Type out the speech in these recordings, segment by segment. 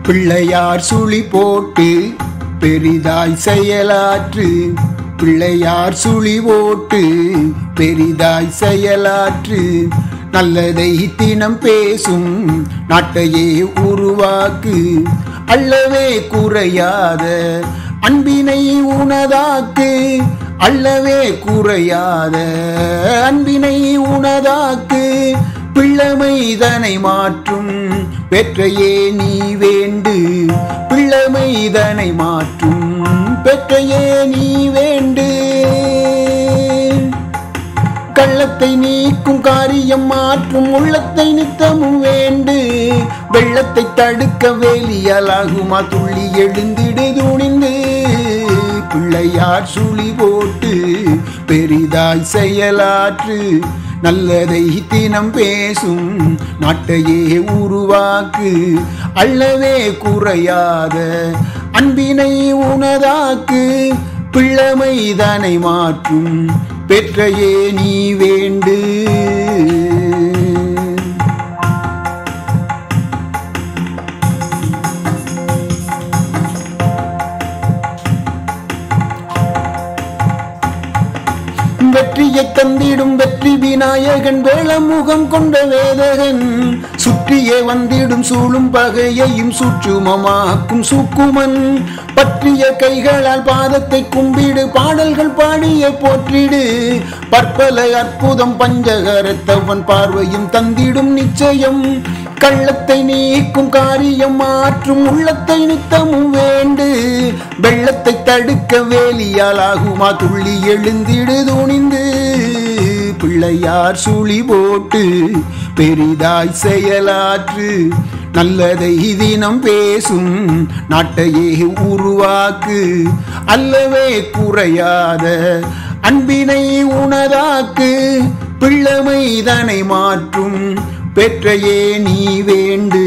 பிள்ளையார் சுழி போட்டு பெரிதாய் செயலாற்று பிள்ளையார் சுழி போட்டு பெரிதாய் செயலாற்று நல்லதை தினம் பேசும் நாட்டையே உருவாக்கு அல்லவே குறையாத அன்பினை உனதாக்கு அல்லவே குறையாத அன்பினை உனதாக்கு பிள்ளமைதனை மாற்றும் பெற்றையே நீ வேண்டு பிள்ளமைதனை மாற்றும் பெற்றையே நீ வேண்டு கள்ளத்தை நீக்கும் காரியம் மாற்றும் உள்ளத்தை நித்தமும் வேண்டு வெள்ளத்தை தடுக்க வேலியலாகுமா துள்ளி எழுந்திடு துணிந்து பிள்ளையார் சுழி போட்டு பெரிதாய் செயலாற்று நல்லதை தினம் பேசும் நாட்டையே உருவாக்கு அல்லவே குறையாத அன்பினை உனதாக்கு பிள்ளமைதனை மாற்றும் பெற்றையே நீ வேண்டு வெற்றியை தந்திடும் வெற்றி விநாயகன் வேளமுகம் கொண்ட வேதகன் சுற்றியே வந்திடும் சூழும் பகையையும் சூற்றுமமாக்கும் சூக்குமன் பற்றிய கைகளால் பாதத்தை கும்பிடு பாடல்கள் பாடிய போற்றிடு பற்பல அற்புதம் பஞ்சகரத்தவன் பார்வையும் தந்திடும் நிச்சயம் கள்ளத்தை நீக்கும் காரியம் மாற்றும் உள்ளத்தை நித்தமும் வேண்டு வெள்ளத்தை தடுக்க வேலியால் ஆகுமா துள்ளி எழுந்திடு துணிந்து பிள்ளையார் சுழி போட்டு பெரிதாய் செயலாற்று நல்லதை தினம் பேசும் நாட்டையே உருவாக்கு அல்லவே குறையாத அன்பினை உனதாக்கு பிள்ளமைதனை மாற்றும் பெற்றையே நீ வேண்டு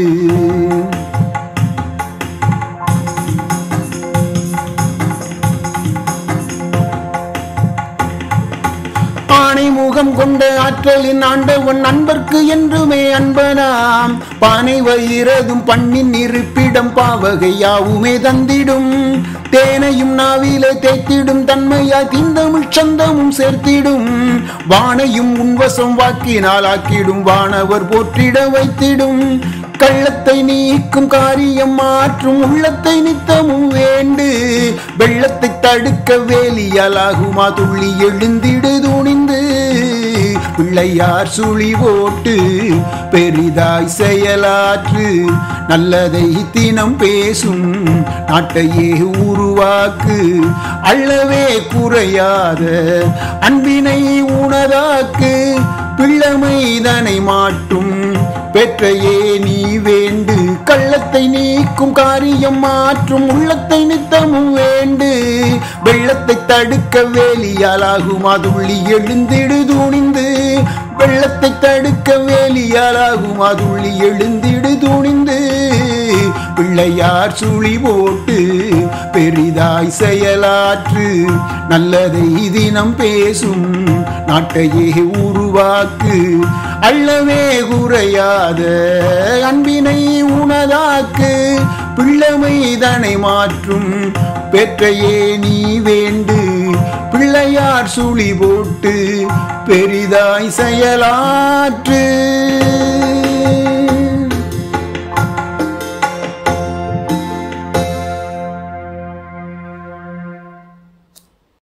ஆணை முகம் கொண்ட ஆற்றலின் ஆண்டவன் அன்பர்க்கு என்றுமே அன்பனாம் பானை வயிறதும் பண்ணின் இருப்பிடம் பாவகை யாவுமே தந்திடும் தேனையும் நாவிலே தேய்த்திடும் தன்மையாய் தீந்தமிழ் சந்தமும் சேர்த்திடும் வானையும் உன்வசம் வாக்கினால் ஆக்கிடும் வானவர் போற்றிட வைத்திடும் கள்ளத்தை நீக்கும் காரியம் மாற்றும் உள்ளத்தை நித்தமும் வேண்டு வெள்ளத்தை தடுக்க வேலியாலாகுமா துள்ளி எழுந்திடு துணிந்து பிள்ளையார் சுழி போட்டு பெரிதாய் செயலாற்று நல்லதை தினம் பேசும் நாட்டையே உருவாக்கு அல்லவே குறையாத அன்பினை உனதாக்கு பிள்ளமைதனை மாட்டும் பெற்றையே நீ வேண்டு கள்ளத்தை நீக்கும் காரியம் மாற்றும் உள்ளத்தை நித்தமும் வேண்டு வெள்ளத்தை தடுக்க வேலியால் ஆகும் அதுள்ளி எழுந்திடு துணிந்து வெள்ளத்தை தடுக்க வேலியால் ஆகும் அதுள்ளி எழுந்திடு துணிந்து பிள்ளையார் சுழி போட்டு பெரிதாய் செயலாற்று நல்லதை தினம் பேசும் நாட்டையே உருவாக்கு அல்லவே குறையாத அன்பினை உனதாக்கு பிள்ளைமைதனை மாற்றும் பெற்றையே நீ வேண்டு பிள்ளையார் சுழி போட்டு பெரிதாய் செயலாற்று